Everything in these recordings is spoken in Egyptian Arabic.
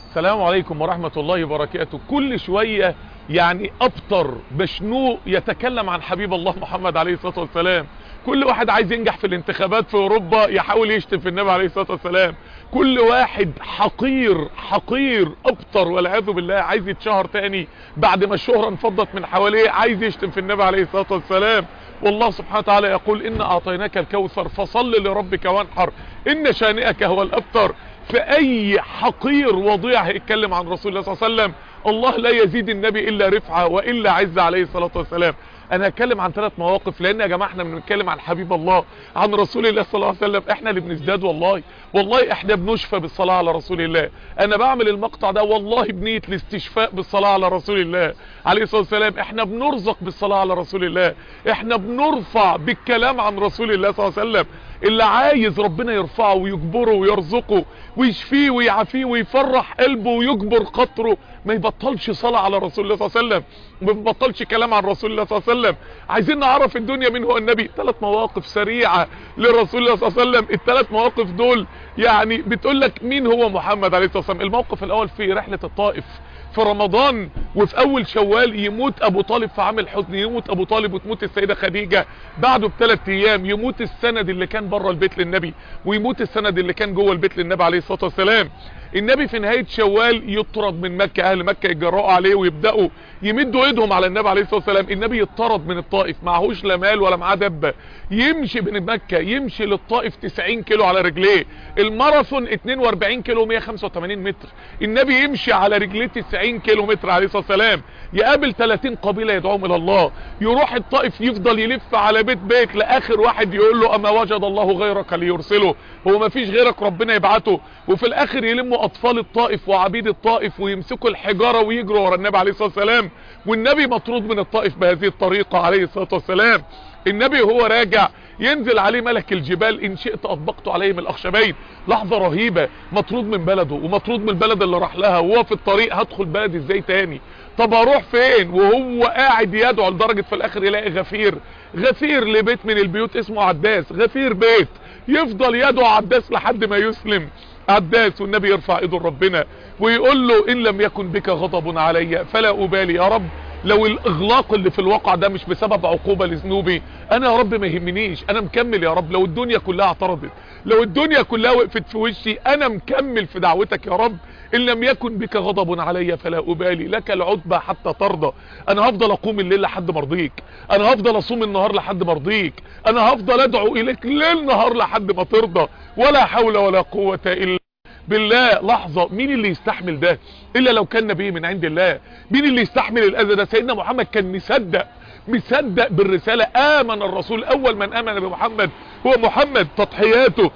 السلام عليكم ورحمة الله وبركاته كل شوية يعني ابطر بشنوق يتكلم عن حبيب الله محمد عليه الصلاة والسلام كل واحد عايز ينجح في الانتخابات في اوروبا يحاول يشتم في النبي عليه الصلاة والسلام كل واحد حقير حقير ابطر والعياذ بالله عايز يتشهر تاني بعد ما الشهرة انفضت من حواليه عايز يشتم في النبي عليه الصلاة والسلام والله سبحانه وتعالى يقول إن أعطيناك الكوثر فصل لربك وانحر إن شانئك هو الأبتر في أي حقير وضيع هيتكلم عن رسول الله صلى الله عليه وسلم الله لا يزيد النبي إلا رفعة وإلا عز عليه الصلاة والسلام انا هتكلم عن ثلاث مواقف لان يا جماعه احنا بنتكلم عن حبيب الله عن رسول الله صلى الله عليه وسلم احنا اللي بنزداد والله والله احنا بنشفى بالصلاه على رسول الله انا بعمل المقطع ده والله بنيه الاستشفاء بالصلاه على رسول الله عليه الصلاه والسلام احنا بنرزق بالصلاه على رسول الله احنا بنرفع بالكلام عن رسول الله صلى الله عليه وسلم اللي عايز ربنا يرفعه ويجبره ويرزقه ويشفيه ويعافيه ويفرح قلبه ويجبر خاطره ما يبطلش صلاة على رسول الله صلى الله عليه وسلم وما يبطلش كلام عن رسول الله صلى الله عليه وسلم عايزين نعرف الدنيا مين هو النبي ثلاث مواقف سريعة لرسول الله صلى الله عليه وسلم الثلاث مواقف دول يعني بتقول لك مين هو محمد عليه الصلاة والسلام الموقف الاول في رحلة الطائف في رمضان وفي اول شوال يموت ابو طالب في عام الحزن يموت ابو طالب وتموت السيدة خديجة بعده بثلاث ايام يموت السند اللي كان بره البيت للنبي ويموت السند اللي كان جوه البيت للنبي عليه الصلاة والسلام النبي في نهاية شوال يطرد من مكة اهل مكة يتجرأوا عليه ويبدأوا يمدوا ايدهم على النبي عليه الصلاة والسلام النبي يطرد من الطائف معهوش لا مال ولا معاه دبة يمشي من مكة يمشي للطائف 90 كيلو على رجليه الماراثون 42 كيلو 185 متر النبي يمشي على رجليه 90 كيلو متر عليه الصلاة والسلام يقابل 30 قبيلة يدعوهم الى الله يروح الطائف يفضل يلف على بيت بيت لاخر واحد يقول له اما وجد الله غيرك ليرسله هو ما فيش غيرك ربنا يبعته وفي الاخر يلموا اطفال الطائف وعبيد الطائف ويمسكوا الحجارة ويجروا ورا النبي عليه الصلاة والسلام والنبي مطرود من الطائف بهذه الطريقة عليه الصلاة والسلام النبي هو راجع ينزل عليه ملك الجبال ان شئت اطبقت عليهم الاخشبين لحظة رهيبة مطرود من بلده ومطرود من البلد اللي راح لها وهو في الطريق هدخل بلد ازاي تاني طب اروح فين وهو قاعد يدعو لدرجة في الاخر يلاقي غفير غفير لبيت من البيوت اسمه عداس غفير بيت يفضل يدعو عداس لحد ما يسلم عداس والنبي يرفع ايده لربنا ويقول له ان لم يكن بك غضب علي فلا ابالي يا رب لو الاغلاق اللي في الواقع ده مش بسبب عقوبة لذنوبي انا يا رب ما يهمنيش انا مكمل يا رب لو الدنيا كلها اعترضت لو الدنيا كلها وقفت في وشي انا مكمل في دعوتك يا رب ان لم يكن بك غضب علي فلا ابالي لك العتبى حتى ترضى انا هفضل اقوم الليل لحد ما ارضيك انا هفضل اصوم النهار لحد ما ارضيك انا هفضل ادعو اليك ليل نهار لحد ما ترضى ولا حول ولا قوة الا بالله لحظة مين اللي يستحمل ده الا لو كان نبي من عند الله مين اللي يستحمل الاذى ده سيدنا محمد كان مصدق مصدق بالرسالة امن الرسول اول من امن بمحمد هو محمد تضحياته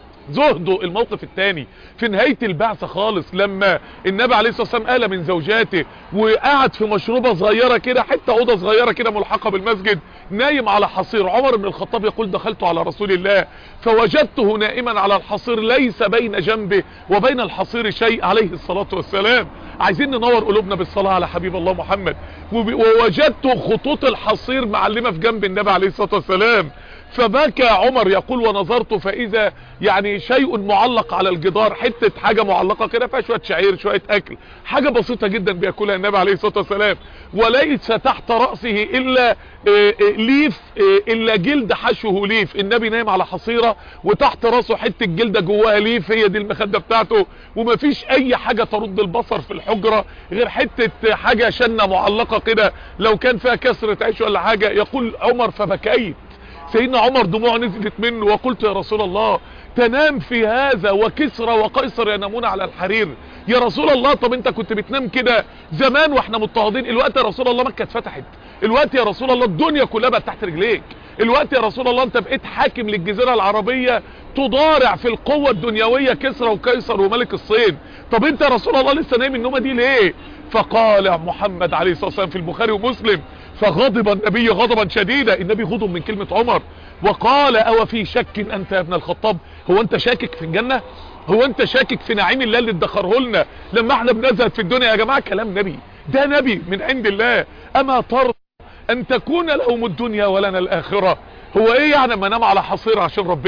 زهده الموقف الثاني في نهاية البعثة خالص لما النبي عليه الصلاة والسلام قال من زوجاته وقعد في مشروبة صغيرة كده حتة اوضة صغيرة كده ملحقة بالمسجد نايم على حصير عمر بن الخطاب يقول دخلت على رسول الله فوجدته نائما على الحصير ليس بين جنبه وبين الحصير شيء عليه الصلاة والسلام عايزين ننور قلوبنا بالصلاة على حبيب الله محمد ووجدت خطوط الحصير معلمة في جنب النبي عليه الصلاة والسلام فبكى عمر يقول ونظرت فاذا يعني شيء معلق على الجدار حتة حاجة معلقة كده فيها شوية شعير شوية اكل حاجة بسيطة جدا بياكلها النبي عليه الصلاة والسلام وليس تحت رأسه الا ليف الا جلد حشوه ليف النبي نايم على حصيرة وتحت راسه حتة جلدة جواها ليف هي دي المخدة بتاعته ومفيش اي حاجة ترد البصر في الحجرة غير حتة حاجة شنة معلقة كده لو كان فيها كسرة عيش ولا حاجة يقول عمر فبكيت سيدنا عمر دموع نزلت منه وقلت يا رسول الله تنام في هذا وكسرى وقيصر ينامون على الحرير يا رسول الله طب انت كنت بتنام كده زمان واحنا مضطهدين الوقت يا رسول الله مكة اتفتحت الوقت يا رسول الله الدنيا كلها بقت تحت رجليك الوقت يا رسول الله انت بقيت حاكم للجزيرة العربية تضارع في القوة الدنيوية كسرى وقيصر وملك الصين طب انت يا رسول الله لسه نايم النومة دي ليه فقال محمد عليه الصلاة والسلام في البخاري ومسلم فغضب النبي غضبا شديدا النبي غضب من كلمة عمر وقال او في شك انت يا ابن الخطاب هو انت شاكك في الجنة هو انت شاكك في نعيم الله اللي ادخره لنا لما احنا بنزهد في الدنيا يا جماعة كلام نبي ده نبي من عند الله اما ترضى ان تكون لهم الدنيا ولنا الاخرة هو ايه يعني ما نام على حصير عشان ربنا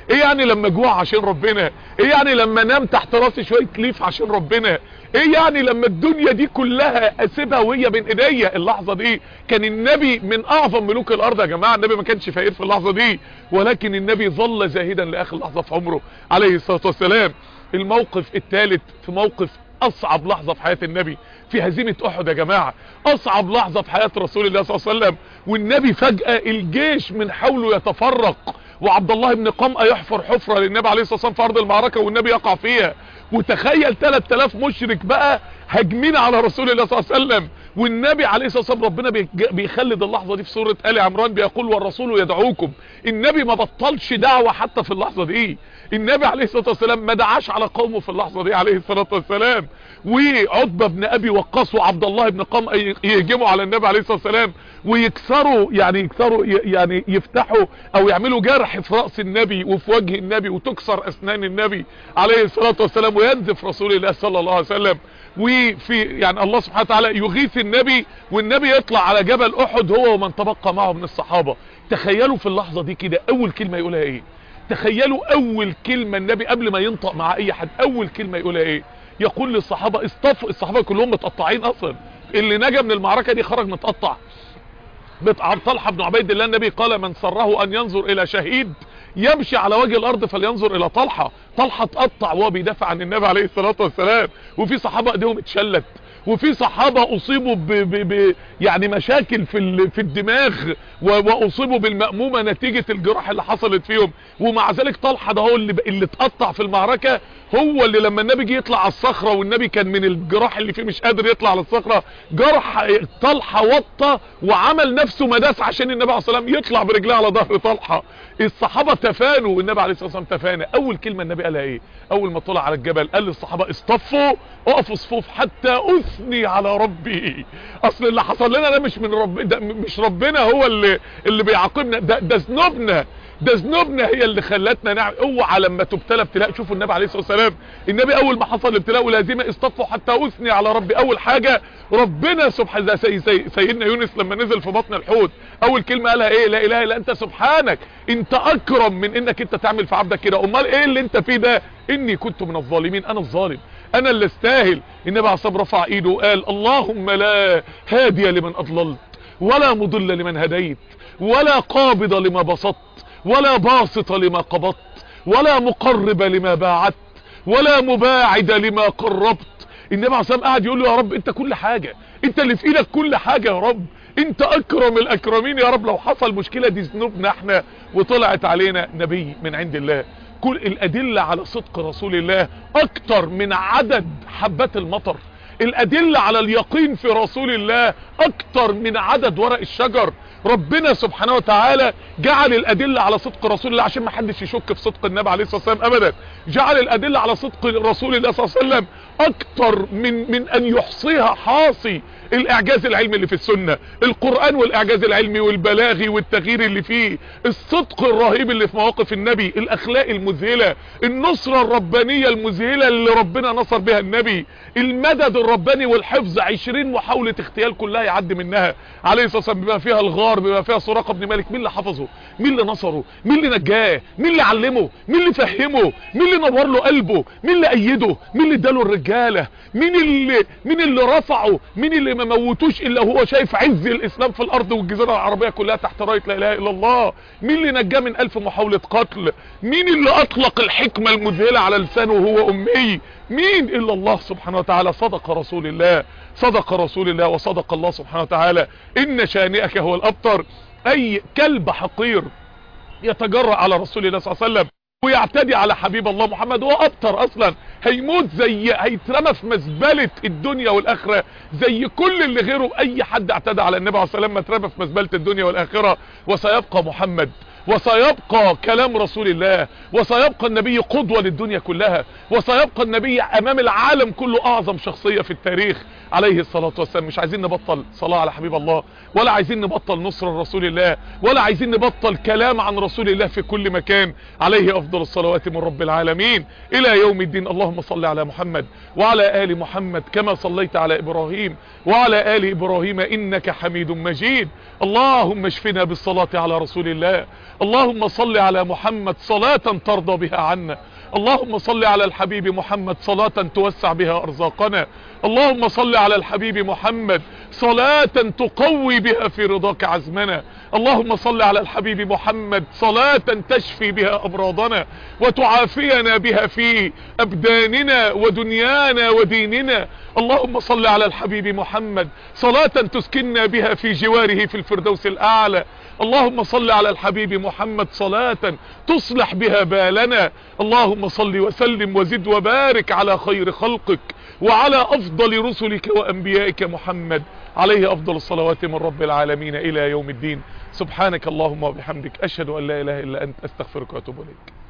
ايه يعني لما جوع عشان ربنا ايه يعني لما انام تحت راسي شويه ليف عشان ربنا ايه يعني لما الدنيا دي كلها اسيبها وهي بين ايديا اللحظه دي كان النبي من اعظم ملوك الارض يا جماعه النبي ما كانش فقير في اللحظه دي ولكن النبي ظل زاهدا لاخر لحظه في عمره عليه الصلاه والسلام الموقف الثالث في موقف اصعب لحظة في حياة النبي في هزيمة احد يا جماعة اصعب لحظة في حياة رسول الله صلى الله عليه وسلم والنبي فجأة الجيش من حوله يتفرق وعبد الله بن قمأ يحفر حفرة للنبي عليه الصلاة والسلام في ارض المعركة والنبي يقع فيها وتخيل 3000 مشرك بقى هاجمين على رسول الله صلى الله عليه وسلم والنبي عليه الصلاه والسلام ربنا بيخلد اللحظه دي في سوره ال عمران بيقول والرسول يدعوكم النبي ما بطلش دعوه حتى في اللحظه دي النبي عليه الصلاه والسلام ما دعاش على قومه في اللحظه دي عليه الصلاه والسلام وعتبه بن ابي وقاص وعبد الله بن قم يهجموا على النبي عليه الصلاه والسلام ويكسروا يعني يكسروا يعني يفتحوا او يعملوا جرح في راس النبي وفي وجه النبي وتكسر اسنان النبي عليه الصلاه والسلام وينزف رسول الله صلى الله عليه وسلم وفي يعني الله سبحانه وتعالى يغيث النبي والنبي يطلع على جبل احد هو ومن تبقى معه من الصحابة تخيلوا في اللحظة دي كده اول كلمة يقولها ايه تخيلوا اول كلمة النبي قبل ما ينطق مع اي حد اول كلمة يقولها ايه يقول للصحابة اصطفوا الصحابة كلهم متقطعين اصلا اللي نجا من المعركة دي خرج متقطع عن طلحة بن عبيد الله النبي قال من سره ان ينظر الى شهيد يمشي على وجه الارض فلينظر الى طلحة طلحة اتقطع وهو بيدافع عن النبي عليه الصلاة والسلام وفي صحابة ايديهم اتشلت وفي صحابة اصيبوا ب ب ب يعني مشاكل في في الدماغ واصيبوا بالمأمومة نتيجة الجراح اللي حصلت فيهم ومع ذلك طلحة ده هو اللي اللي اتقطع في المعركة هو اللي لما النبي جه يطلع على الصخرة والنبي كان من الجراح اللي فيه مش قادر يطلع على الصخرة جرح طلحة وطى وعمل نفسه مداس عشان النبي عليه الصلاة والسلام يطلع برجليه على ظهر طلحة الصحابة تفانوا والنبي عليه الصلاة والسلام تفانى اول كلمة النبي قالها ايه اول ما طلع على الجبل قال للصحابة اصطفوا اقفوا صفوف حتى اثني على ربي اصل اللي حصل لنا ده مش من رب ده مش ربنا هو اللي اللي بيعاقبنا ده ده ذنوبنا ده ذنوبنا هي اللي خلتنا نعمل اوعى لما تبتلى ابتلاء شوفوا النبي عليه الصلاه والسلام النبي اول ما حصل الابتلاء والهزيمه اصطفوا حتى اثني على ربي اول حاجه ربنا سبحانه سي سي سيدنا يونس لما نزل في بطن الحوت اول كلمه قالها ايه لا اله الا انت سبحانك انت اكرم من انك انت تعمل في عبدك كده امال ايه اللي انت فيه ده اني كنت من الظالمين انا الظالم انا اللي استاهل النبي عليه الصلاه رفع ايده وقال اللهم لا هادي لمن اضللت ولا مضل لمن هديت ولا قابض لما بسطت ولا باسط لما قبضت ولا مقرب لما باعدت ولا مباعد لما قربت النبي عليه الصلاه قاعد يقول له يا رب انت كل حاجة انت اللي في ايدك كل حاجة يا رب انت اكرم الاكرمين يا رب لو حصل مشكلة دي ذنوبنا احنا وطلعت علينا نبي من عند الله كل الادلة على صدق رسول الله اكتر من عدد حبات المطر الادلة على اليقين في رسول الله اكتر من عدد ورق الشجر ربنا سبحانه وتعالى جعل الادلة على صدق رسول الله عشان ما حدش يشك في صدق النبي عليه الصلاة والسلام ابدا جعل الادلة على صدق رسول الله صلى الله عليه وسلم اكتر من من ان يحصيها حاصي الاعجاز العلمي اللي في السنة القرآن والاعجاز العلمي والبلاغي والتغيير اللي فيه الصدق الرهيب اللي في مواقف النبي الاخلاق المذهلة النصرة الربانية المذهلة اللي ربنا نصر بها النبي المدد الرباني والحفظ عشرين محاولة اغتيال كلها يعدي منها عليه الصلاة والسلام بما فيها الغار بما فيها سراقة بن مالك مين اللي حفظه مين اللي نصره مين اللي نجاه مين اللي علمه مين اللي فهمه مين اللي نور له قلبه مين اللي ايده مين اللي اداله الرجالة مين اللي مين اللي رفعه مين اللي ما موتوش الا هو شايف عز الاسلام في الارض والجزيرة العربية كلها تحت راية لا اله الا الله مين اللي نجاه من الف محاولة قتل مين اللي اطلق الحكمة المذهلة على لسانه وهو امي مين الا الله سبحانه وتعالى صدق رسول الله صدق رسول الله وصدق الله سبحانه وتعالى ان شانئك هو الابتر اي كلب حقير يتجرأ على رسول الله صلى الله عليه وسلم ويعتدي على حبيب الله محمد هو ابتر اصلا هيموت زي هيترمى في مزبلة الدنيا والاخرة زي كل اللي غيره اي حد اعتدى على النبي عليه الصلاة والسلام اترمى في مزبلة الدنيا والاخرة وسيبقى محمد وسيبقى كلام رسول الله وسيبقى النبي قدوة للدنيا كلها وسيبقى النبي امام العالم كله اعظم شخصية في التاريخ عليه الصلاة والسلام مش عايزين نبطل صلاة على حبيب الله ولا عايزين نبطل نصر رسول الله ولا عايزين نبطل كلام عن رسول الله في كل مكان عليه افضل الصلوات من رب العالمين الى يوم الدين اللهم صل على محمد وعلى ال محمد كما صليت على ابراهيم وعلى ال ابراهيم انك حميد مجيد اللهم اشفنا بالصلاة على رسول الله اللهم صل على محمد صلاة ترضى بها عنا اللهم صل على الحبيب محمد صلاة توسع بها أرزاقنا اللهم صل على الحبيب محمد صلاة تقوي بها في رضاك عزمنا اللهم صل على الحبيب محمد صلاة تشفي بها أمراضنا وتعافينا بها في أبداننا ودنيانا وديننا اللهم صل على الحبيب محمد صلاة تسكننا بها في جواره في الفردوس الأعلى اللهم صل على الحبيب محمد صلاة تصلح بها بالنا اللهم صل وسلم وزد وبارك على خير خلقك وعلى أفضل رسلك وأنبيائك محمد عليه أفضل الصلوات من رب العالمين إلى يوم الدين سبحانك اللهم وبحمدك أشهد أن لا إله إلا أنت أستغفرك وأتوب إليك